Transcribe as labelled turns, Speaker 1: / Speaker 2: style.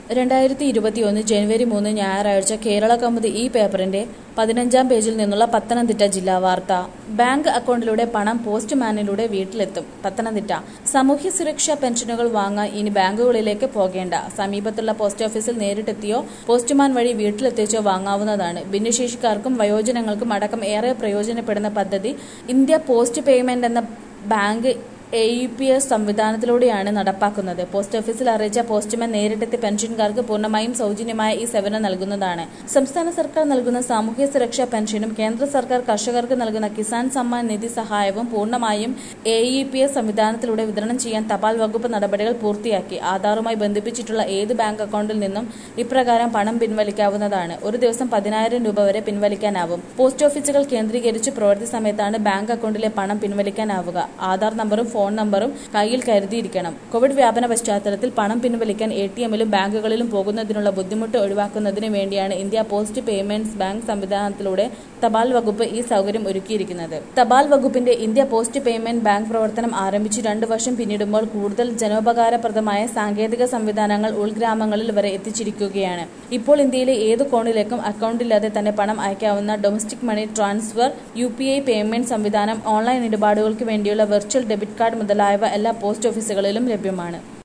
Speaker 1: രണ്ടായിരത്തി ഇരുപത്തിയൊന്ന് ജനുവരി മൂന്ന് ഞായറാഴ്ച കേരള കൗമുദി ഈ പേപ്പറിന്റെ പതിനഞ്ചാം പേജിൽ നിന്നുള്ള പത്തനംതിട്ട ജില്ലാ വാർത്ത ബാങ്ക് അക്കൗണ്ടിലൂടെ പണം പോസ്റ്റ്മാനിലൂടെ വീട്ടിലെത്തും പത്തനംതിട്ട സാമൂഹ്യ സുരക്ഷാ പെൻഷനുകൾ വാങ്ങാൻ ഇനി ബാങ്കുകളിലേക്ക് പോകേണ്ട സമീപത്തുള്ള പോസ്റ്റ് ഓഫീസിൽ നേരിട്ടെത്തിയോ പോസ്റ്റ്മാൻ വഴി വീട്ടിലെത്തിച്ചോ വാങ്ങാവുന്നതാണ് ഭിന്നശേഷിക്കാർക്കും വയോജനങ്ങൾക്കും അടക്കം ഏറെ പ്രയോജനപ്പെടുന്ന പദ്ധതി ഇന്ത്യ പോസ്റ്റ് പേയ്മെന്റ് എന്ന bank A U P S സംവിധാനത്തിലൂടെയാണ് നടപ്പാക്കുന്നത് പോസ്റ്റ് ഓഫീസിൽ അറിയിച്ച പോസ്റ്റ്മാൻ നേരിട്ടെത്തി പെൻഷൻകാർക്ക് പൂർണ്ണമായും സൗജന്യമായ ഈ സേവനം നൽകുന്നതാണ് സംസ്ഥാന സർക്കാർ നൽകുന്ന സാമൂഹ്യ സുരക്ഷാ പെൻഷനും കേന്ദ്ര സർക്കാർ കർഷകർക്ക് നൽകുന്ന കിസാൻ സമ്മാൻ നിധി സഹായവും പൂർണ്ണമായും എ ഇ പി എസ് സംവിധാനത്തിലൂടെ വിതരണം ചെയ്യാൻ തപാൽ വകുപ്പ് നടപടികൾ പൂർത്തിയാക്കി ആധാറുമായി ബന്ധിപ്പിച്ചിട്ടുള്ള ഏത് ബാങ്ക് അക്കൗണ്ടിൽ നിന്നും ഇപ്രകാരം പണം പിൻവലിക്കാവുന്നതാണ് ഒരു ദിവസം പതിനായിരം രൂപ വരെ പിൻവലിക്കാനാവും പോസ്റ്റ് ഓഫീസുകൾ കേന്ദ്രീകരിച്ച് പ്രവൃത്തി സമയത്താണ് ബാങ്ക് അക്കൗണ്ടിലെ പണം പിൻവലിക്കാനാവുക ആധാർ നമ്പറും ഫോൺ നമ്പറും കയ്യിൽ കരുതിയിരിക്കണം കോവിഡ് വ്യാപന പശ്ചാത്തലത്തിൽ പണം പിൻവലിക്കാൻ എ ടി എമ്മിലും ബാങ്കുകളിലും പോകുന്നതിനുള്ള ബുദ്ധിമുട്ട് ഒഴിവാക്കുന്നതിന് വേണ്ടിയാണ് ഇന്ത്യ പോസ്റ്റ് പേയ്മെന്റ്സ് ബാങ്ക് സംവിധാനത്തിലൂടെ തപാൽ വകുപ്പ് ഈ സൗകര്യം ഒരുക്കിയിരിക്കുന്നത് തപാൽ വകുപ്പിന്റെ ഇന്ത്യ പോസ്റ്റ് പേയ്മെന്റ് ബാങ്ക് പ്രവർത്തനം ആരംഭിച്ച് രണ്ടു വർഷം പിന്നിടുമ്പോൾ കൂടുതൽ ജനോപകാരപ്രദമായ സാങ്കേതിക സംവിധാനങ്ങൾ ഉൾഗ്രാമങ്ങളിൽ വരെ എത്തിച്ചിരിക്കുകയാണ് ഇപ്പോൾ ഇന്ത്യയിലെ ഏത് കോണിലേക്കും അക്കൗണ്ടില്ലാതെ തന്നെ പണം അയക്കാവുന്ന domestic money transfer U P I payment സംവിധാനം ഓൺലൈൻ ഇടപാടുകൾക്ക് വേണ്ടിയുള്ള വെർച്വൽ ഡെബിറ്റ് കാർഡ് മുതലായവ എല്ലാ പോസ്റ്റ് ഓഫീസുകളിലും ലഭ്യമാണ്